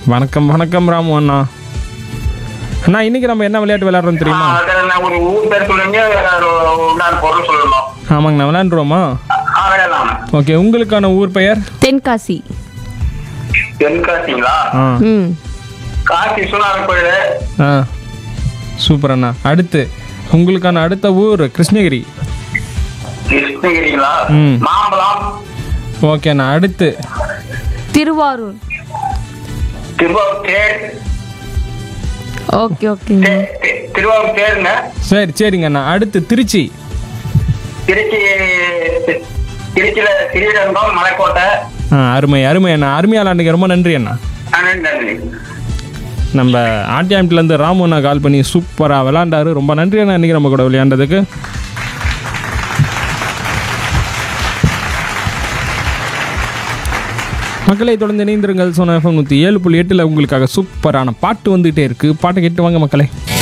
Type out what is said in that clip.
வணக்கம் வணக்கம் ராமு அண்ணா அண்ணா இன்னைக்கு நம்ம என்ன விளையாட்டு விளையாடுறோம் தெரியுமா அதில் நான் ஒரு ஊர் பேர் சொல்லுங்க ஒரு உண்டான பொருள் சொல்லணும் ஆமாங்கண்ணா விளையாண்டுருவோமா ஆ விளையாடலாம் ஓகே உங்களுக்கான ஊர் பெயர் தென்காசி தென்காசிங்களா ஆ ம் காசி விஸ்வநாதர் கோயில் ஆ சூப்பர் அண்ணா அடுத்து உங்களுக்கான அடுத்த ஊர் கிருஷ்ணகிரி கிருஷ்ணகிரிங்களா ம். மாம்பழம் ஓகே அண்ணா அடுத்து திருவாரூர் திருவாரூர் தேர் ஓகே ஓகேங்க தே- தே- திருவாரூர் தேருங்க சரி சரிங்க அண்ணா அடுத்து திருச்சி திருச்சி திருச்சியில ஸ்ரீரங்கம் மலைக்கோட்டை ஆ அருமை அருமை அண்ணா அருமையால் அன்றைக்கி ரொம்ப நன்றி அண்ணா ஆ, நன்றி நன்றி நம்ம ஆட்டியாம்லேருந்து ராமு அண்ணா கால் பண்ணி சூப்பராக விளாண்டாரு ரொம்ப நன்றி அண்ணா இன்றைக்கி நம்ம கூட விளையாண்டதுக்கு மக்களை தொடர்ந்து இணைந்திருங்கள் சோனா எஃப்எம் நூற்றி ஏழு புள்ளி எட்டில் உங்களுக்காக சூப்பரான பாட்டு வந்துகிட்டே இருக்குது பாட்டை கேட்டு வாங்க மக்களே